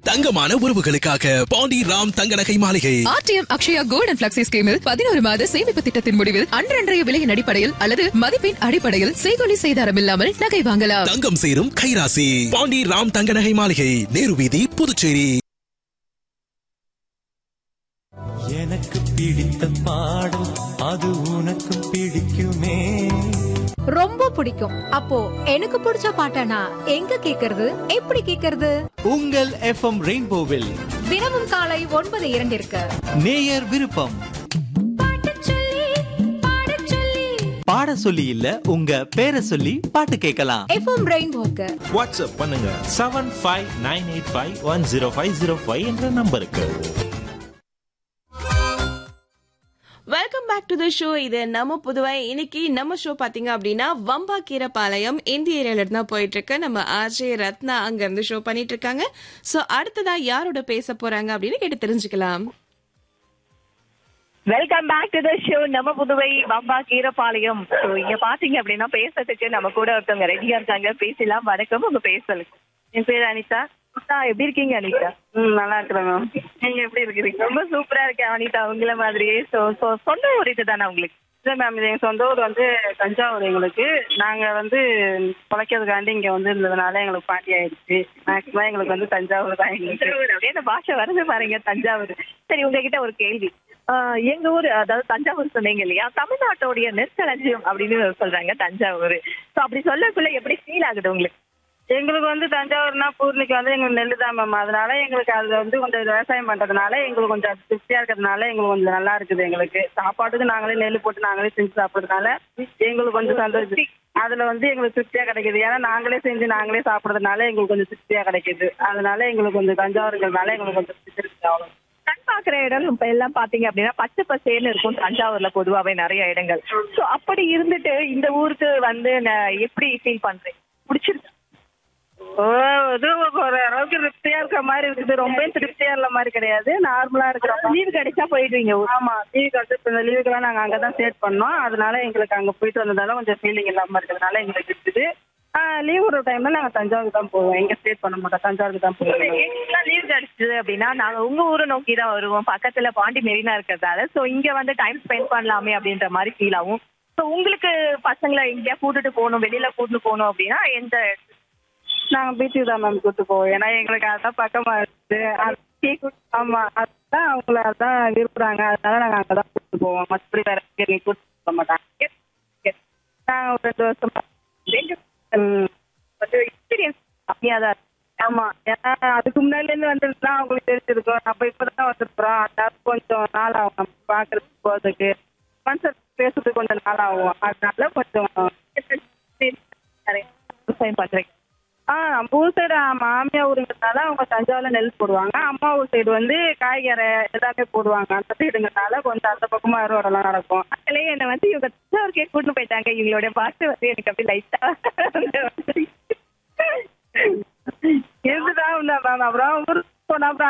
தங்கமான உறவுகளுக்காக பாண்டி ராம் தங்க நகை மாளிகை RTM Akshaya gold and flexi ஸ்கீமில் பதினோரு மாத சேமிப்பு திட்டத்தின் முடிவில் அன்றன்றைய விலையின் அடிப்படையில் அல்லது மதிப்பின் அடிப்படையில் செய்கொலி செய்தாரம் இல்லாமல் நகை வாங்கலாம் தங்கம் சேரும் கைராசி பாண்டி ராம் தங்க நகை மாளிகை நேரு வீதி புதுச்சேரி எனக்கு பிடித்த பாடல் அது உனக்கு பிடிக்குமே ரொம்ப பிடிக்கும் அப்போ எனக்கு பிடிச்ச பாட்டனா எங்க கேக்குறது எப்படி கேக்குறது உங்கள் எஃப்எம் ரெயின்போவில் தினமும் காலை ஒன்பது இரண்டிற்கு நேயர் விருப்பம் பாடச் சொல்லி, பாடச் சொல்லி. பாட சொல்லி இல்ல உங்க பேரை சொல்லி பாட்டு கேட்கலாம் FM ரெயின்போக்கு வாட்ஸ்அப் பண்ணுங்க seven five nine eight five one zero five zero five என்ற நம்பருக்கு welcome back to the show இது நம்ம புதுவை இன்னைக்கு நம்ம ஷோ பாத்தீங்க அப்படின்னா வம்பா கீரப்பாளையம் இந்திய ஏரியால இருந்து தான் போயிட்டு இருக்கு நம்ம ஆர்ஜே ரத்னா அங்க இருந்து ஷோ பண்ணிட்டு இருக்காங்க சோ அடுத்ததா யாரோட பேச போறாங்க அப்படின்னு கேட்டு தெரிஞ்சுக்கலாம் welcome back to the show நம்ம புதுவை பம்பா கீரப்பாளையம் ஸோ இங்க பாத்தீங்க அப்படின்னா பேசுறதுக்கு நம்ம கூட ஒருத்தவங்க ரெடியா இருக்காங்க பேசலாம் வணக்கம் உங்க பேசலுக்கு என் பேர் அனிதா அனிதா எப்படி இருக்கீங்க அனிதா ம் நல்லா இருக்கிறேன் மேம் நீங்க எப்படி இருக்கிறீங்க ரொம்ப சூப்பரா இருக்கேன் அனிதா உங்கள மாதிரியே ஸோ ஸோ சொந்த ஊர் இதுதானே உங்களுக்கு இல்லை மேம் இது எங்கள் சொந்த ஊர் வந்து தஞ்சாவூர் எங்களுக்கு நாங்கள் வந்து பிழைக்கிறதுக்காண்டி இங்கே வந்து இருந்ததுனால எங்களுக்கு பாட்டி ஆயிடுச்சு மேக்ஸிமம் எங்களுக்கு வந்து தஞ்சாவூர் தான் எங்களுக்கு தஞ்சாவூர் அப்படியே அந்த பாஷை வருது பாருங்க தஞ்சாவூர் சரி உங்ககிட்ட ஒரு கேள்வி ஆஹ் எங்க ஊர் அதாவது தஞ்சாவூர் சொன்னீங்க இல்லையா தமிழ்நாட்டோடைய நெற்களஞ்சியம் அப்படின்னு சொல்றாங்க தஞ்சாவூர் ஸோ அப்படி சொல்லக்குள்ள எப்படி ஃபீல் ஆகுது உங்களுக்கு எங்களுக்கு வந்து தஞ்சாவூர்னா பூர்ணிக்கு வந்து எங்களுக்கு நெல் தான் மேம் அதனால எங்களுக்கு அது வந்து கொஞ்சம் விவசாயம் பண்ணுறதுனால எங்களுக்கு கொஞ்சம் அது திருப்தியாக இருக்கிறதுனால எங்களுக்கு கொஞ்சம் நல்லா இருக்குது எங்களுக்கு சாப்பாட்டுக்கு நாங்களே நெல் போட்டு நாங்களே செஞ்சு சாப்பிட்றதுனால எங்களுக்கு கொஞ்சம் சந்தோஷம் அதில் வந்து எங்களுக்கு திருப்தியாக கிடைக்குது ஏன்னா நாங்களே செஞ்சு நாங்களே சாப்பிட்றதுனால எங்களுக்கு கொஞ்சம் திருப்தியாக கிடைக்குது அதனால எங்களுக்கு கொஞ்சம் தஞ்சாவூருங்கிறதுனால எங்களுக்கு கொஞ்சம் திருப்தி ஆகும் கண் பாக்குற இடம் இப்ப எல்லாம் பாத்தீங்க அப்படின்னா பச்சை பசேன்னு இருக்கும் தஞ்சாவூர்ல பொதுவாவே நிறைய இடங்கள் சோ அப்படி இருந்துட்டு இந்த ஊருக்கு வந்து நான் எப்படி ஃபீல் பண்றேன் பிடிச்சிருக்கு ஓ இது ஒரு அளவுக்கு திருப்தியா இருக்கிற மாதிரி இருக்குது ரொம்ப திருப்தியா இல்ல மாதிரி கிடையாது நார்மலா இருக்கிற லீவு கிடைச்சா போயிடுவீங்க ஆமா லீவ் கிடைச்சு இப்ப இந்த லீவுக்கெல்லாம் நாங்க அங்கதான் ஸ்டேட் பண்ணோம் அதனால எங்களுக்கு அங்க போயிட்டு வந்ததால கொஞ்சம் ஃபீலிங் இல்லாம இருக்கிறதுனால எங்களுக்கு இருக்குது லீவ் விடுற டைம்ல நாங்க தஞ்சாவூருக்கு தான் போவோம் எங்க ஸ்டேட் பண்ண மாட்டோம் தஞ்சாவூருக்கு தான் போவோம் எங்களுக்குலாம் லீவ் கிடைச்சது அப்படின்னா நாங்க உங்க ஊரை நோக்கி தான் வருவோம் பக்கத்துல பாண்டி மெரினா இருக்கிறதால சோ இங்க வந்து டைம் ஸ்பெண்ட் பண்ணலாமே அப்படின்ற மாதிரி ஃபீல் ஆகும் சோ உங்களுக்கு பசங்களை எங்கேயா கூட்டிட்டு போகணும் வெளியில கூட்டிட்டு போகணும் அப்படின்னா எந்த நாங்க பீச்சுக்கு தான் மேம் கூட்டு போவோம் ஏன்னா எங்களுக்கு அதான் பக்கமா இருக்குது அது- ஆமா அதுதான் அவங்கள அதான் விரும்புறாங்க அதனால நாங்க அங்கதான் கூட்டு போவோம் மற்றபடி வேற எங்கேயும் கூட்டு போக மாட்டாங்க நாங்க ஒரு ரெண்டு வருஷமா ரெண்டு ம். வந்து எக்ஸ்பீரியன்ஸ் கம்மியா தான் இருக்கு. ஆமா ஏன்னா அதுக்கு முன்னாடில இருந்து வந்துருந்தா அவங்களுக்கு தெரிஞ்சிருக்கும் நம்ம இப்பதான் வந்திருக்கிறோம் அதனால கொஞ்சம் நாள் ஆகும் நம்ம பாக்குறதுக்கு போறதுக்கு கான்செப்ட் பேசுறதுக்கு கொஞ்சம் நாள் ஆகும் அதனால கொஞ்சம் நிறைய விவசாயம் பண்றீங்க ஆ நம்ம ஊர் சைடு மாமியா ஊருங்கிறதுனால அவங்க தஞ்சாவூர்ல நெல் போடுவாங்க அம்மா ஊர் சைடு வந்து காய்கறி எல்லாமே போடுவாங்க அந்த சைடுங்கிறதுனால கொஞ்சம் அந்த பக்கமா அறுவடைலாம் நடக்கும் அதுலயே என்ன வந்து இவங்க தஞ்சாவூருக்கே கூட்டிட்டு போயிட்டாங்க இவங்களோட பாட்டு வந்து எனக்கு அப்படி லைட்டா இருந்துதான் மேம் அப்புறம் ஊருக்கு போனா அப்புறம்